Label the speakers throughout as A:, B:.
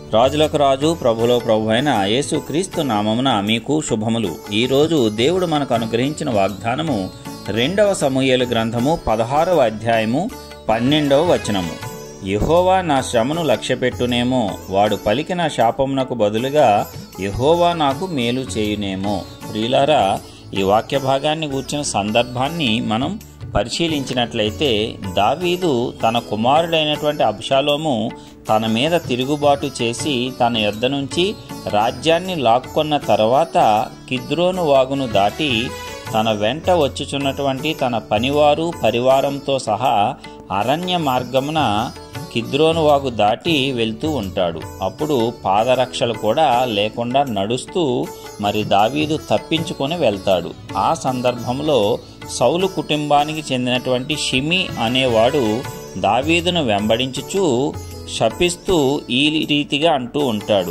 A: రాజులకు రాజు ప్రభులో ప్రభు అయిన యేసు క్రీస్తు నామమున మీకు శుభములు ఈరోజు దేవుడు మనకు అనుగ్రహించిన వాగ్దానము రెండవ సమూయేలు గ్రంథము పదహారవ అధ్యాయము పన్నెండవ వచనము యెహోవా నా శ్రమను లక్ష్యపెట్టునేమో వాడు పలికిన శాపమునకు బదులుగా యెహోవా నాకు మేలు చేయునేమో ప్రియులారా ఈ వాక్య భాగాన్ని కూర్చిన సందర్భాన్ని మనం పరిశీలించినట్లయితే దావీదు తన కుమారుడైనటువంటి అబ్షాలోము తన మీద తిరుగుబాటు చేసి తన యొద్ద నుంచి రాజ్యాన్ని లాక్కొన్న తర్వాత కిద్రోను వాగును దాటి తన వెంట వచ్చుచున్నటువంటి తన పనివారు పరివారంతో సహా అరణ్య మార్గమున కిద్రోను వాగు దాటి వెళ్తూ ఉంటాడు అప్పుడు పాదరక్షలు కూడా లేకుండా నడుస్తూ మరి దావీదు తప్పించుకొని వెళ్తాడు ఆ సందర్భంలో సౌలు కుటుంబానికి చెందినటువంటి షిమి అనేవాడు దావీదును వెంబడించుచూ శపిస్తూ ఈ రీతిగా అంటూ ఉంటాడు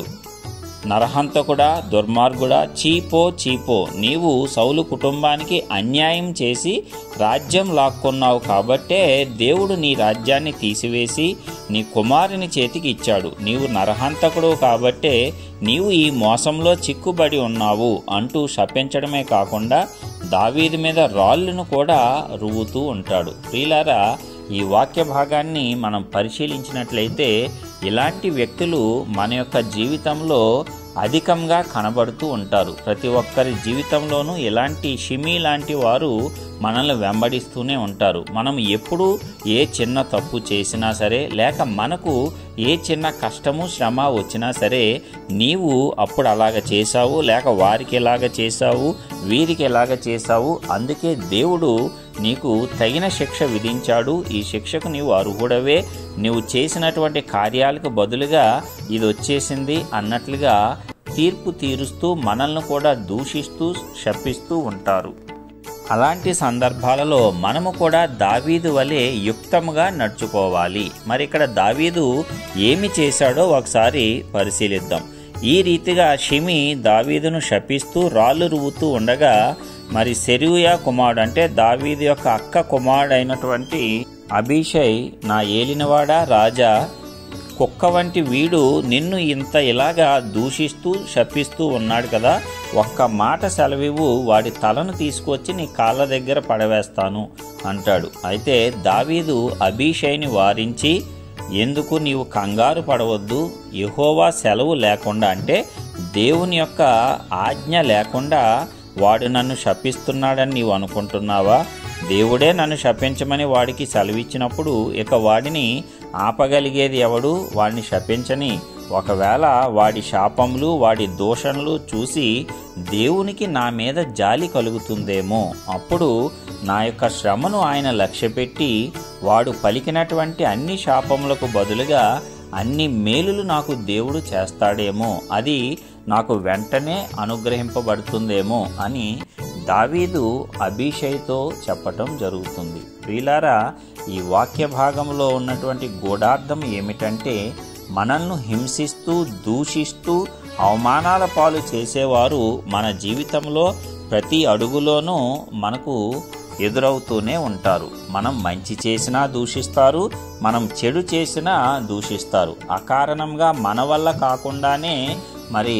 A: నరహంతకుడా దుర్మార్గుడా చీపో చీపో నీవు సౌలు కుటుంబానికి అన్యాయం చేసి రాజ్యం లాక్కున్నావు కాబట్టే దేవుడు నీ రాజ్యాన్ని తీసివేసి నీ కుమారుని చేతికి ఇచ్చాడు నీవు నరహంతకుడు కాబట్టే నీవు ఈ మోసంలో చిక్కుబడి ఉన్నావు అంటూ శపించడమే కాకుండా దావీది మీద రాళ్ళను కూడా రువ్వుతూ ఉంటాడు ప్రియులారా ఈ వాక్య భాగాన్ని మనం పరిశీలించినట్లయితే ఇలాంటి వ్యక్తులు మన యొక్క జీవితంలో అధికంగా కనబడుతూ ఉంటారు ప్రతి ఒక్కరి జీవితంలోనూ ఇలాంటి షిమి లాంటి వారు మనల్ని వెంబడిస్తూనే ఉంటారు మనం ఎప్పుడు ఏ చిన్న తప్పు చేసినా సరే లేక మనకు ఏ చిన్న కష్టము శ్రమ వచ్చినా సరే నీవు అప్పుడు అలాగ చేశావు లేక వారికి ఎలాగ చేశావు వీరికి ఎలాగ చేశావు అందుకే దేవుడు నీకు తగిన శిక్ష విధించాడు ఈ శిక్షకు నీవు అర్హుడవే నీవు చేసినటువంటి కార్యాలకు బదులుగా ఇది వచ్చేసింది అన్నట్లుగా తీర్పు తీరుస్తూ మనల్ని కూడా దూషిస్తూ శపిస్తూ ఉంటారు అలాంటి సందర్భాలలో మనము కూడా దావీదు వలె యుక్తముగా నడుచుకోవాలి మరి ఇక్కడ దావీదు ఏమి చేశాడో ఒకసారి పరిశీలిద్దాం ఈ రీతిగా షిమి దావీదును శపిస్తూ రాళ్ళు రువ్వుతూ ఉండగా మరి సెరూయా కుమారుడు అంటే దావీదు యొక్క అక్క కుమారుడైనటువంటి అభిషయ్ నా ఏలినవాడా రాజా కుక్క వంటి వీడు నిన్ను ఇంత ఇలాగా దూషిస్తూ శపిస్తూ ఉన్నాడు కదా ఒక్క మాట సెలవివ్వు వాడి తలను తీసుకొచ్చి నీ కాళ్ళ దగ్గర పడవేస్తాను అంటాడు అయితే దావీదు అభిషయ్ని వారించి ఎందుకు నీవు కంగారు పడవద్దు యహోవా సెలవు లేకుండా అంటే దేవుని యొక్క ఆజ్ఞ లేకుండా వాడు నన్ను శపిస్తున్నాడని నీవు అనుకుంటున్నావా దేవుడే నన్ను శపించమని వాడికి సెలవిచ్చినప్పుడు ఇక వాడిని ఆపగలిగేది ఎవడు వాడిని శపించని ఒకవేళ వాడి శాపములు వాడి దూషణలు చూసి దేవునికి నా మీద జాలి కలుగుతుందేమో అప్పుడు నా యొక్క శ్రమను ఆయన లక్ష్యపెట్టి వాడు పలికినటువంటి అన్ని శాపములకు బదులుగా అన్ని మేలులు నాకు దేవుడు చేస్తాడేమో అది నాకు వెంటనే అనుగ్రహింపబడుతుందేమో అని దావీదు అభిషయ్తో చెప్పటం జరుగుతుంది వీలారా ఈ వాక్య భాగంలో ఉన్నటువంటి గూఢార్థం ఏమిటంటే మనల్ని హింసిస్తూ దూషిస్తూ అవమానాల పాలు చేసేవారు మన జీవితంలో ప్రతి అడుగులోనూ మనకు ఎదురవుతూనే ఉంటారు మనం మంచి చేసినా దూషిస్తారు మనం చెడు చేసినా దూషిస్తారు అకారణంగా మన వల్ల కాకుండానే మరి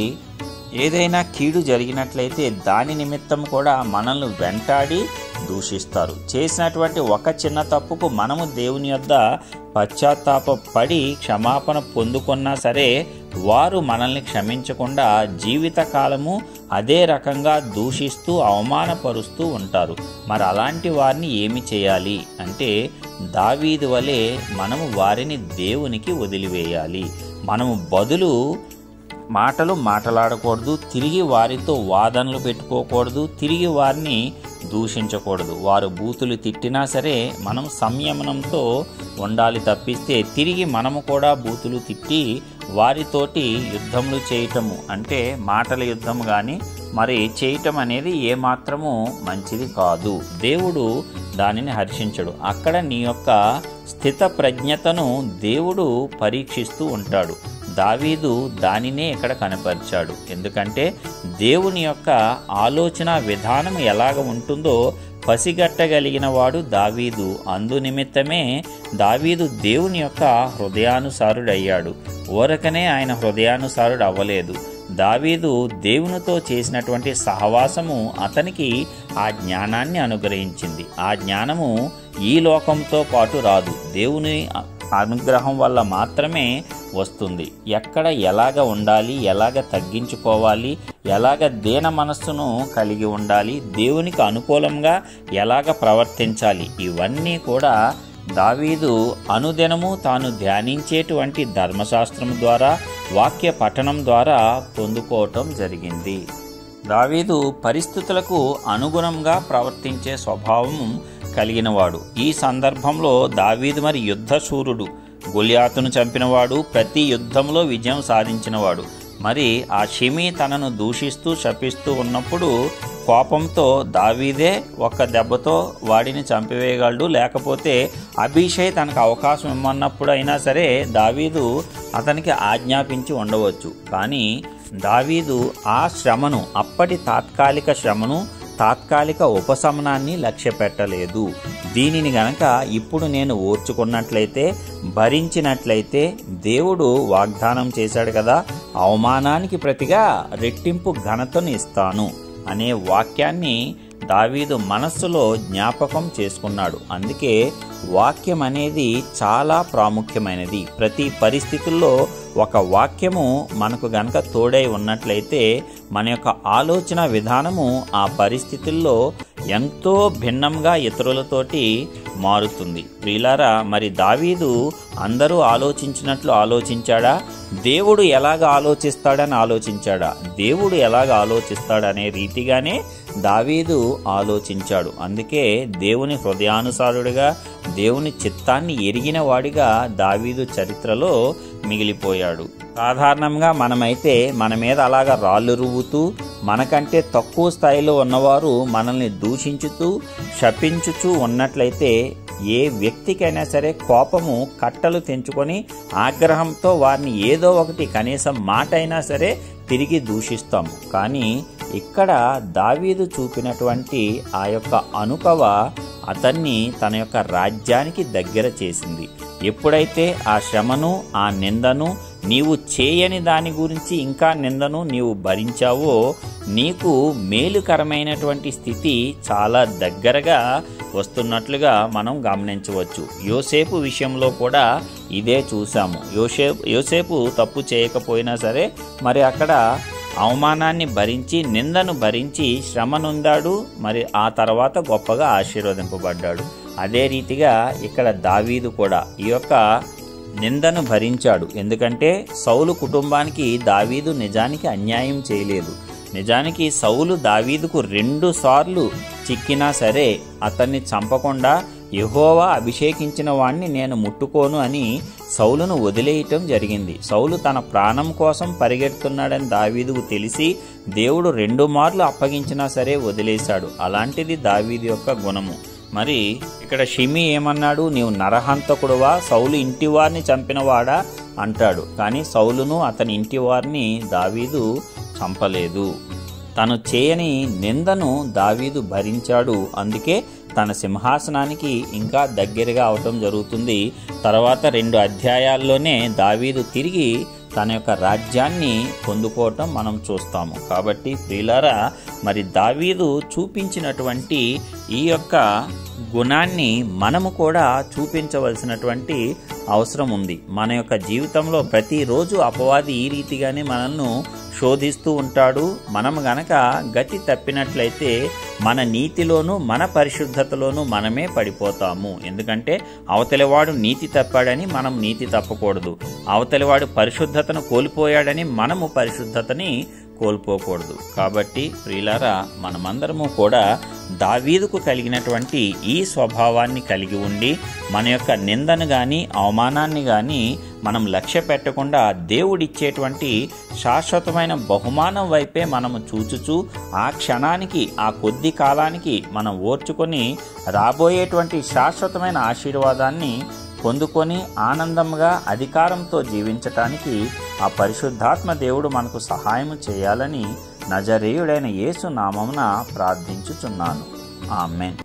A: ఏదైనా కీడు జరిగినట్లయితే దాని నిమిత్తం కూడా మనల్ని వెంటాడి దూషిస్తారు చేసినటువంటి ఒక చిన్న తప్పుకు మనము దేవుని యొద్ద పశ్చాత్తాప పడి క్షమాపణ పొందుకున్నా సరే వారు మనల్ని క్షమించకుండా జీవితకాలము అదే రకంగా దూషిస్తూ అవమానపరుస్తూ ఉంటారు మరి అలాంటి వారిని ఏమి చేయాలి అంటే దావీదు వలె మనము వారిని దేవునికి వదిలివేయాలి మనము బదులు మాటలు మాట్లాడకూడదు తిరిగి వారితో వాదనలు పెట్టుకోకూడదు తిరిగి వారిని దూషించకూడదు వారు బూతులు తిట్టినా సరే మనం సంయమనంతో ఉండాలి తప్పిస్తే తిరిగి మనము కూడా బూతులు తిట్టి వారితోటి యుద్ధములు చేయటము అంటే మాటల యుద్ధం కానీ మరి చేయటం అనేది ఏమాత్రము మంచిది కాదు దేవుడు దానిని హర్షించడు అక్కడ నీ యొక్క స్థిత ప్రజ్ఞతను దేవుడు పరీక్షిస్తూ ఉంటాడు దావీదు దానినే ఇక్కడ కనపరిచాడు ఎందుకంటే దేవుని యొక్క ఆలోచన విధానం ఎలాగ ఉంటుందో పసిగట్టగలిగిన వాడు దావీదు అందు నిమిత్తమే దావీదు దేవుని యొక్క హృదయానుసారుడయ్యాడు ఊరకనే ఆయన హృదయానుసారుడు అవ్వలేదు దావీదు దేవునితో చేసినటువంటి సహవాసము అతనికి ఆ జ్ఞానాన్ని అనుగ్రహించింది ఆ జ్ఞానము ఈ లోకంతో పాటు రాదు దేవుని అనుగ్రహం వల్ల మాత్రమే వస్తుంది ఎక్కడ ఎలాగ ఉండాలి ఎలాగ తగ్గించుకోవాలి ఎలాగ దేన మనస్సును కలిగి ఉండాలి దేవునికి అనుకూలంగా ఎలాగ ప్రవర్తించాలి ఇవన్నీ కూడా దావీదు అనుదినము తాను ధ్యానించేటువంటి ధర్మశాస్త్రం ద్వారా వాక్య పఠనం ద్వారా పొందుకోవటం జరిగింది దావీదు పరిస్థితులకు అనుగుణంగా ప్రవర్తించే స్వభావం కలిగినవాడు ఈ సందర్భంలో దావీదు మరి యుద్ధశూరుడు గొలియాతును చంపినవాడు ప్రతి యుద్ధంలో విజయం సాధించినవాడు మరి ఆ షిమి తనను దూషిస్తూ శపిస్తూ ఉన్నప్పుడు కోపంతో దావీదే ఒక్క దెబ్బతో వాడిని చంపివేయగలడు లేకపోతే అభిషేక్ తనకు అవకాశం ఇమ్మన్నప్పుడు అయినా సరే దావీదు అతనికి ఆజ్ఞాపించి ఉండవచ్చు కానీ దావీదు ఆ శ్రమను అప్పటి తాత్కాలిక శ్రమను తాత్కాలిక ఉపశమనాన్ని లక్ష్య పెట్టలేదు దీనిని గనక ఇప్పుడు నేను ఓర్చుకున్నట్లయితే భరించినట్లయితే దేవుడు వాగ్దానం చేశాడు కదా అవమానానికి ప్రతిగా రెట్టింపు ఘనతను ఇస్తాను అనే వాక్యాన్ని దావీదు మనస్సులో జ్ఞాపకం చేసుకున్నాడు అందుకే వాక్యం అనేది చాలా ప్రాముఖ్యమైనది ప్రతి పరిస్థితుల్లో ఒక వాక్యము మనకు గనక తోడై ఉన్నట్లయితే మన యొక్క ఆలోచన విధానము ఆ పరిస్థితుల్లో ఎంతో భిన్నంగా ఇతరులతోటి మారుతుంది ప్రియులారా మరి దావీదు అందరూ ఆలోచించినట్లు ఆలోచించాడా దేవుడు ఎలాగ ఆలోచిస్తాడని ఆలోచించాడా దేవుడు ఎలాగ ఆలోచిస్తాడనే రీతిగానే దావీదు ఆలోచించాడు అందుకే దేవుని హృదయానుసారుడిగా దేవుని చిత్తాన్ని ఎరిగిన వాడిగా దావీదు చరిత్రలో మిగిలిపోయాడు సాధారణంగా మనమైతే మన మీద అలాగ రాళ్ళు రువ్వుతూ మనకంటే తక్కువ స్థాయిలో ఉన్నవారు మనల్ని దూషించుతూ శపించుచూ ఉన్నట్లయితే ఏ వ్యక్తికైనా సరే కోపము కట్టలు తెంచుకొని ఆగ్రహంతో వారిని ఏదో ఒకటి కనీసం మాట అయినా సరే తిరిగి దూషిస్తాము కానీ ఇక్కడ దావీదు చూపినటువంటి ఆ యొక్క అనుకవ అతన్ని తన యొక్క రాజ్యానికి దగ్గర చేసింది ఎప్పుడైతే ఆ శ్రమను ఆ నిందను నీవు చేయని దాని గురించి ఇంకా నిందను నీవు భరించావో నీకు మేలుకరమైనటువంటి స్థితి చాలా దగ్గరగా వస్తున్నట్లుగా మనం గమనించవచ్చు యోసేపు విషయంలో కూడా ఇదే చూసాము యోసేపు యోసేపు తప్పు చేయకపోయినా సరే మరి అక్కడ అవమానాన్ని భరించి నిందను భరించి శ్రమ నొందాడు మరి ఆ తర్వాత గొప్పగా ఆశీర్వదింపబడ్డాడు అదే రీతిగా ఇక్కడ దావీదు కూడా ఈ యొక్క నిందను భరించాడు ఎందుకంటే సౌలు కుటుంబానికి దావీదు నిజానికి అన్యాయం చేయలేదు నిజానికి సౌలు దావీదుకు రెండు సార్లు చిక్కినా సరే అతన్ని చంపకుండా యహోవా అభిషేకించిన వాణ్ణి నేను ముట్టుకోను అని సౌలును వదిలేయటం జరిగింది సౌలు తన ప్రాణం కోసం పరిగెడుతున్నాడని దావీదుకు తెలిసి దేవుడు రెండు మార్లు అప్పగించినా సరే వదిలేశాడు అలాంటిది దావీదు యొక్క గుణము మరి ఇక్కడ షిమి ఏమన్నాడు నీవు నరహంతకుడువా సౌలు ఇంటి వారిని చంపినవాడా అంటాడు కానీ సౌలును అతని ఇంటి వారిని దావీదు చంపలేదు తను చేయని నిందను దావీదు భరించాడు అందుకే తన సింహాసనానికి ఇంకా దగ్గరగా అవటం జరుగుతుంది తర్వాత రెండు అధ్యాయాల్లోనే దావీదు తిరిగి తన యొక్క రాజ్యాన్ని పొందుకోవటం మనం చూస్తాము కాబట్టి ప్రియులారా మరి దావీదు చూపించినటువంటి ఈ యొక్క గుణాన్ని మనము కూడా చూపించవలసినటువంటి అవసరం ఉంది మన యొక్క జీవితంలో ప్రతిరోజు అపవాది ఈ రీతిగానే మనల్ని శోధిస్తూ ఉంటాడు మనం గనక గతి తప్పినట్లయితే మన నీతిలోను మన పరిశుద్ధతలోను మనమే పడిపోతాము ఎందుకంటే అవతలివాడు నీతి తప్పాడని మనం నీతి తప్పకూడదు అవతలివాడు పరిశుద్ధతను కోల్పోయాడని మనము పరిశుద్ధతని కోల్పోకూడదు కాబట్టి ప్రియులారా మనమందరము కూడా దావీదుకు కలిగినటువంటి ఈ స్వభావాన్ని కలిగి ఉండి మన యొక్క నిందను కానీ అవమానాన్ని కానీ మనం లక్ష్య పెట్టకుండా దేవుడిచ్చేటువంటి శాశ్వతమైన బహుమానం వైపే మనము చూచుచూ ఆ క్షణానికి ఆ కొద్ది కాలానికి మనం ఓర్చుకొని రాబోయేటువంటి శాశ్వతమైన ఆశీర్వాదాన్ని పొందుకొని ఆనందంగా అధికారంతో జీవించటానికి ఆ పరిశుద్ధాత్మ దేవుడు మనకు సహాయం చేయాలని నజరేయుడైన యేసు నామమున ప్రార్థించుచున్నాను ఆమెన్